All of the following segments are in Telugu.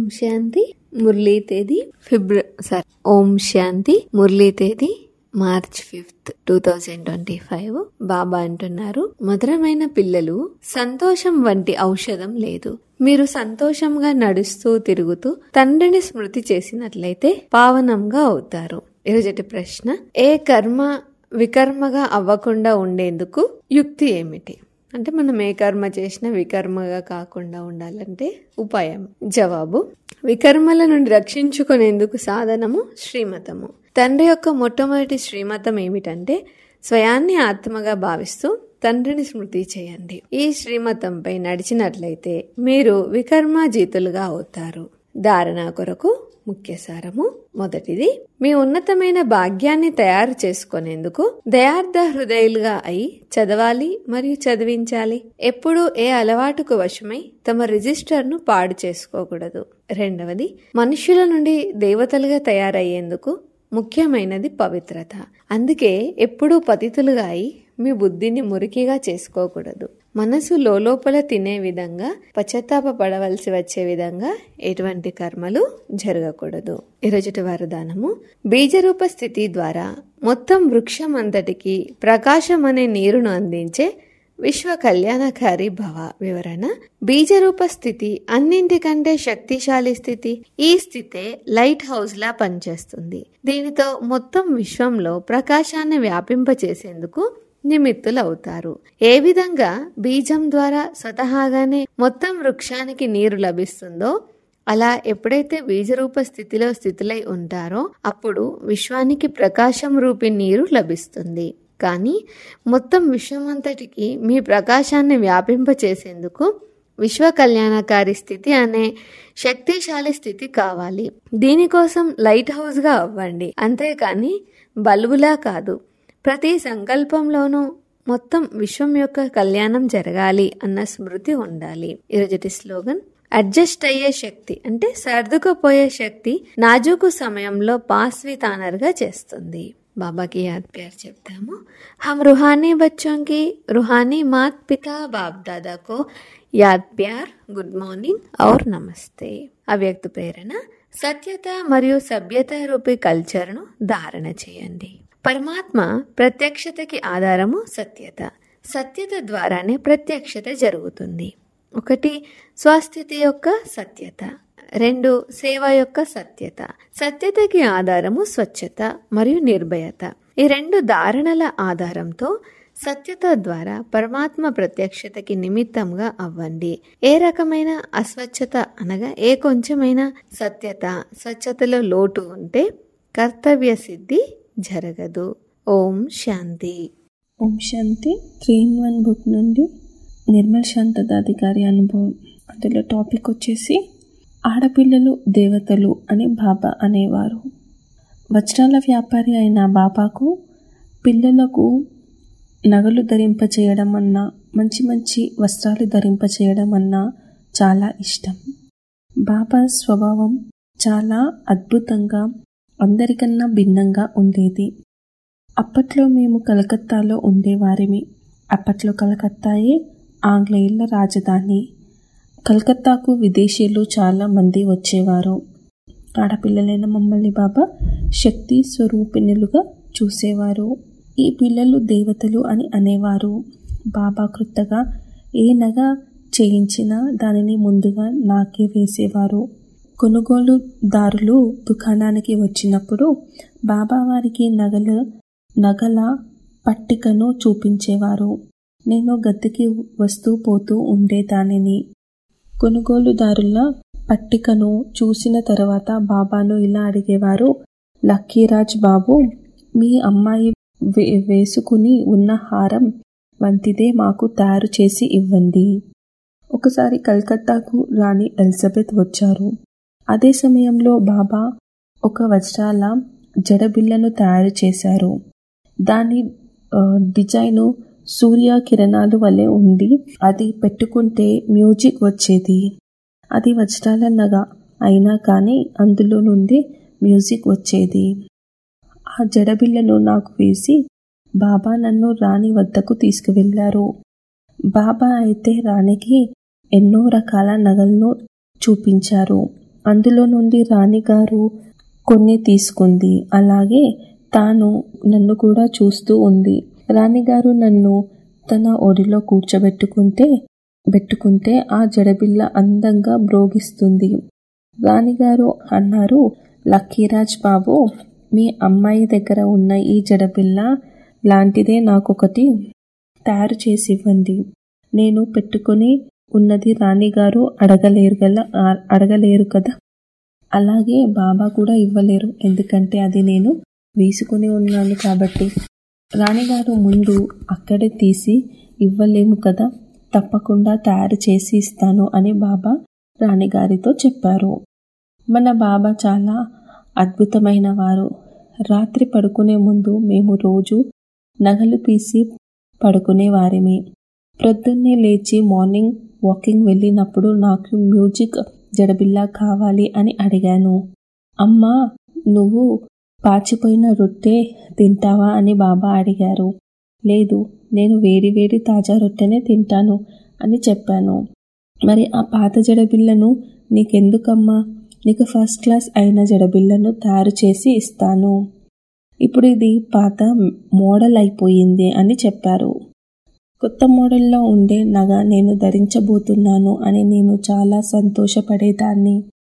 శాంతి మురళీ తేదీ ఫిబ్ర సారీ ఓం శాంతి మురళీ తేదీ March fifth two thousand twenty five బాబా అంటున్నారు మధురమైన పిల్లలు సంతోషం వంటి ఔషధం లేదు మీరు సంతోషంగా నడుస్తూ తిరుగుతూ తండ్రిని స్మృతి చేసినట్లయితే పావనంగా అవుతారు ఈరోజటి ప్రశ్న ఏ కర్మ వికర్మగా అవ్వకుండా ఉండేందుకు యుక్తి ఏమిటి అంటే మనం ఏ కర్మ చేసినా వికర్మగా కాకుండా ఉండాలంటే ఉపాయం జవాబు వికర్మల నుండి రక్షించుకునేందుకు సాధనము శ్రీమతము తండ్రి యొక్క మొట్టమొదటి శ్రీమతం ఏమిటంటే స్వయాన్ని ఆత్మగా భావిస్తూ తండ్రిని స్మృతి చేయండి ఈ శ్రీమతంపై నడిచినట్లయితే మీరు వికర్మాజీతులుగా అవుతారు ధారణ కొరకు ముఖ్య సారము మొదటిది మీ ఉన్నతమైన భాగ్యాన్ని తయారు చేసుకునేందుకు దయార్థ హృదయులుగా అయి చదవాలి మరియు చదివించాలి ఎప్పుడూ ఏ అలవాటుకు వశమై తమ రిజిస్టర్ను పాడు చేసుకోకూడదు రెండవది మనుషుల నుండి దేవతలుగా తయారయ్యేందుకు ముఖ్యమైనది పవిత్రత అందుకే ఎప్పుడూ పతితులుగా అయి మీ బుద్ధిని మురికిగా చేసుకోకూడదు మనసు లోపల తినే విధంగా పశ్చాత్తాప పడవలసి వచ్చే విధంగా ఎటువంటి కర్మలు జరగకూడదు ఈరోజుటి వరదానము బీజరూప స్థితి ద్వారా మొత్తం వృక్షం అంతటికి ప్రకాశం అనే నీరును అందించే విశ్వ కళ్యాణకారి భవ వివరణ బీజరూప స్థితి అన్నింటికంటే శక్తిశాలి స్థితి ఈ స్థితే లైట్ హౌస్ లా పనిచేస్తుంది దీనితో మొత్తం విశ్వంలో ప్రకాశాన్ని వ్యాపింపచేసేందుకు నిమిత్తులవుతారు ఏ విధంగా బీజం ద్వారా స్వతహాగానే మొత్తం వృక్షానికి నీరు లభిస్తుందో అలా ఎప్పుడైతే బీజరూప స్థితిలో స్థితులై ఉంటారో అప్పుడు విశ్వానికి ప్రకాశం రూపి నీరు లభిస్తుంది కానీ మొత్తం విశ్వమంతటికి మీ ప్రకాశాన్ని వ్యాపింపచేసేందుకు విశ్వ కళ్యాణకారి స్థితి అనే శక్తిశాలి స్థితి కావాలి దీనికోసం లైట్ హౌస్గా అవ్వండి అంతేకాని బల్బులా కాదు ప్రతి సంకల్పంలోనూ మొత్తం విశ్వం యొక్క కళ్యాణం జరగాలి అన్న స్మృతి ఉండాలి ఈరోజటి స్లోగన్ అడ్జస్ట్ అయ్యే శక్తి అంటే సర్దుకుపోయే శక్తి నాజూకు సమయంలో పాస్ విత్ ఆనర్గా చేస్తుంది బాబాకి యాద్ ప్యార్ చెప్తాము హమ్ రుహానీ బచ్చోं की रूहानी मात पिता बाप दादा को యాద్ ప్యార్ గుడ్ మార్నింగ్ ఔర్ నమస్తే అవ్యక్త ప్రేరణ సత్యత మరియు సభ్యత రూపీ కల్చర్ను ధారణ చేయండి పరమాత్మ ప్రత్యక్షతకి ఆధారము సత్యత సత్యత ద్వారానే ప్రత్యక్షత జరుగుతుంది ఒకటి స్వస్థితి యొక్క సత్యత రెండు సేవ యొక్క సత్యత సత్యతకి ఆధారము స్వచ్ఛత మరియు నిర్భయత ఈ రెండు ధారణల ఆధారంతో సత్యత ద్వారా పరమాత్మ ప్రత్యక్షతకి నిమిత్తంగా అవ్వండి ఏ రకమైన అస్వచ్ఛత అనగా ఏ కొంచెమైన సత్యత స్వచ్ఛతలో లోటు ఉంటే కర్తవ్య సిద్ధి జరగదు ఓం శాంతి ఓం శాంతి త్రీ ఇన్ వన్ బుక్ నుండి నిర్మల్ శాంతదాధికారి అనుభవం అందులో టాపిక్ వచ్చేసి ఆడపిల్లలు దేవతలు అని బాబా అనేవారు వజ్రాల వ్యాపారి అయిన బాబాకు పిల్లలకు నగలు ధరింపచేయడం అన్నా మంచి మంచి వస్త్రాలు ధరింపచేయడం అన్నా చాలా ఇష్టం బాబా స్వభావం చాలా అద్భుతంగా అందరికన్నా భిన్నంగా ఉండేది అప్పట్లో మేము కలకత్తాలో ఉండేవారిమి అప్పట్లో కలకత్తాయే ఆంగ్లేయుల రాజధాని కలకత్తాకు విదేశీయులు చాలా మంది వచ్చేవారు ఆడపిల్లలైన మమ్మల్ని బాబా శక్తి స్వరూపిణులుగా చూసేవారు ఈ పిల్లలు దేవతలు అని అనేవారు బాబా కృతగా ఏ నగ చేయించినా దానిని ముందుగా నాకే వేసేవారు కొనుగోలుదారులు దుకాణానికి వచ్చినప్పుడు బాబా వారికి నగల నగల పట్టికను చూపించేవారు నేను గద్దెకి వస్తూ పోతూ ఉండేదానిని కొనుగోలుదారుల పట్టికను చూసిన తర్వాత బాబాను ఇలా అడిగేవారు లక్కీరాజ్ బాబు మీ అమ్మాయి వే వేసుకుని ఉన్న హారం వంటిదే మాకు తయారు చేసి ఇవ్వండి ఒకసారి కలకత్తాకు రాణి ఎలిజబెత్ వచ్చారు అదే సమయంలో బాబా ఒక వజ్రాల జడబిల్లను తయారు చేశారు దాని డిజైను సూర్య కిరణాలు వలె ఉండి అది పెట్టుకుంటే మ్యూజిక్ వచ్చేది అది వజ్రాల నగ అయినా కానీ అందులో నుండి మ్యూజిక్ వచ్చేది ఆ జడబిల్లను నాకు వేసి బాబా నన్ను రాణి వద్దకు తీసుకువెళ్ళారు బాబా అయితే రాణికి ఎన్నో రకాల నగలను చూపించారు అందులో నుండి రాణిగారు కొన్ని తీసుకుంది అలాగే తాను నన్ను కూడా చూస్తూ ఉంది రాణిగారు నన్ను తన ఒడిలో కూర్చోబెట్టుకుంటే పెట్టుకుంటే ఆ జడబిల్ల అందంగా బ్రోగిస్తుంది రాణిగారు అన్నారు లక్కీరాజ్ బాబు మీ అమ్మాయి దగ్గర ఉన్న ఈ జడబిల్ల లాంటిదే నాకొకటి తయారు చేసి ఇవ్వండి నేను పెట్టుకొని ఉన్నది రాణిగారు అడగలేరు గల అడగలేరు కదా అలాగే బాబా కూడా ఇవ్వలేరు ఎందుకంటే అది నేను వేసుకుని ఉన్నాను కాబట్టి రాణిగారు ముందు అక్కడే తీసి ఇవ్వలేము కదా తప్పకుండా తయారు చేసి ఇస్తాను అని బాబా రాణిగారితో చెప్పారు మన బాబా చాలా అద్భుతమైన వారు రాత్రి పడుకునే ముందు మేము రోజు నగలు తీసి పడుకునే వారిమి ప్రొద్దున్నే లేచి మార్నింగ్ వాకింగ్ వెళ్ళినప్పుడు నాకు మ్యూజిక్ జడబిల్లా కావాలి అని అడిగాను అమ్మా నువ్వు పాచిపోయిన రొట్టె తింటావా అని బాబా అడిగారు లేదు నేను వేడి వేడి తాజా రొట్టెనే తింటాను అని చెప్పాను మరి ఆ పాత జడబిల్లను నీకెందుకమ్మా నీకు ఫస్ట్ క్లాస్ అయిన జడబిల్లను తయారు చేసి ఇస్తాను ఇప్పుడు ఇది పాత మోడల్ అయిపోయింది అని చెప్పారు కొత్త మోడల్లో ఉండే నగ నేను ధరించబోతున్నాను అని నేను చాలా సంతోషపడేదాన్ని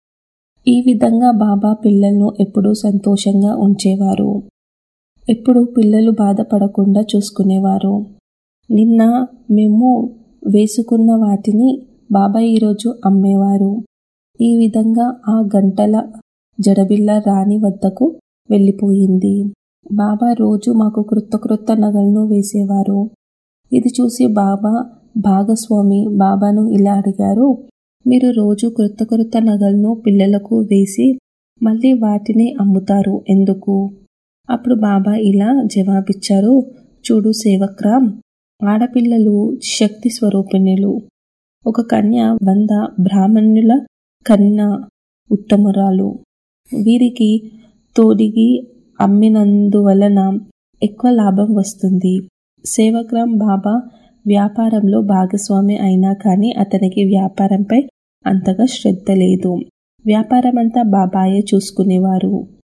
ఈ విధంగా బాబా పిల్లలను ఎప్పుడూ సంతోషంగా ఉంచేవారు ఎప్పుడు పిల్లలు బాధపడకుండా చూసుకునేవారు నిన్న మేము వేసుకున్న వాటిని బాబా ఈరోజు అమ్మేవారు ఈ విధంగా ఆ గంటల జడబిల్ల రాణి వద్దకు వెళ్ళిపోయింది బాబా రోజు మాకు క్రొత్త క్రొత్త నగలను వేసేవారు ఇది చూసి బాబా భాగస్వామి బాబాను ఇలా అడిగారు మీరు రోజు క్రొత్త క్రొత్త నగలను పిల్లలకు వేసి మళ్ళీ వాటిని అమ్ముతారు ఎందుకు అప్పుడు బాబా ఇలా జవాబిచ్చారు చూడు సేవక్రామ్ ఆడపిల్లలు శక్తి స్వరూపిణులు ఒక కన్య వంద బ్రాహ్మణుల కన్నా ఉత్తమురాలు వీరికి తోడిగి అమ్మినందువలన ఎక్కువ లాభం వస్తుంది సేవగ్రామ్ బాబా వ్యాపారంలో భాగస్వామి అయినా కానీ అతనికి వ్యాపారంపై అంతగా శ్రద్ధ లేదు వ్యాపారం అంతా బాబాయే చూసుకునేవారు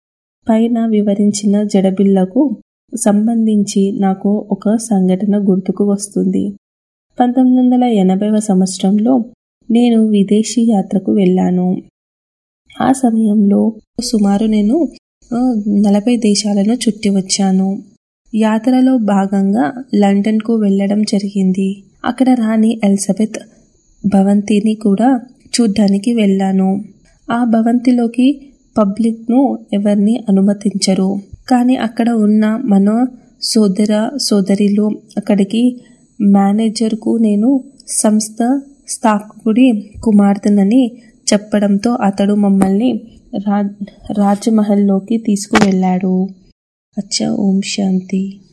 పైన వివరించిన జడబిల్లకు సంబంధించి నాకు ఒక సంఘటన గుర్తుకు వస్తుంది పంతొమ్మిది వందల ఎనభైవ సంవత్సరంలో నేను విదేశీ యాత్రకు వెళ్ళాను ఆ సమయంలో సుమారు నేను నలభై దేశాలను చుట్టి వచ్చాను యాత్రలో భాగంగా లండన్కు వెళ్ళడం జరిగింది అక్కడ రాణి ఎలిజబెత్ భవంతిని కూడా చూడ్డానికి వెళ్ళాను ఆ భవంతిలోకి పబ్లిక్ను ఎవరిని అనుమతించరు కానీ అక్కడ ఉన్న మన సోదర సోదరిలు అక్కడికి మేనేజర్కు నేను సంస్థ స్థాపకుడి కుమార్తెనని చెప్పడంతో అతడు మమ్మల్ని రాజ్ రాజమహల్లోకి తీసుకువెళ్ళాడు అచ్చా ఓం శాంతి